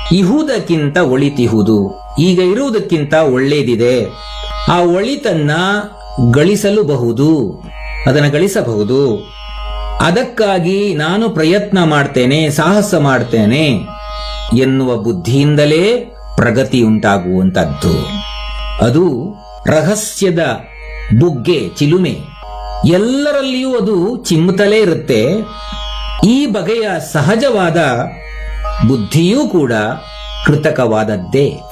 ಇಹುದಕ್ಕಿಂತ ಒಳಿತಿಹುದು ಈಗ ಇರುವುದಕ್ಕಿಂತ ಒಳ್ಳೇದಿದೆ ಆ ಒಳಿತನ್ನ ಗಳಿಸಲುಬಹುದು ಅದನ್ನು ಗಳಿಸಬಹುದು ಅದಕ್ಕಾಗಿ ನಾನು ಪ್ರಯತ್ನ ಮಾಡ್ತೇನೆ ಸಾಹಸ ಮಾಡ್ತೇನೆ ಎನ್ನುವ ಬುದ್ಧಿಯಿಂದಲೇ ಪ್ರಗತಿ ಉಂಟಾಗುವಂತದ್ದು ಅದು ರಹಸ್ಯದ ಬುಗ್ಗೆ ಚಿಲುಮೆ ಎಲ್ಲರಲ್ಲಿಯೂ ಅದು ಚಿಮ್ಮುತ್ತಲೇ ಇರುತ್ತೆ ಈ ಬಗೆಯ ಸಹಜವಾದ ಬುದ್ಧಿಯೂ ಕೂಡ ಕೃತಕವಾದದ್ದೇ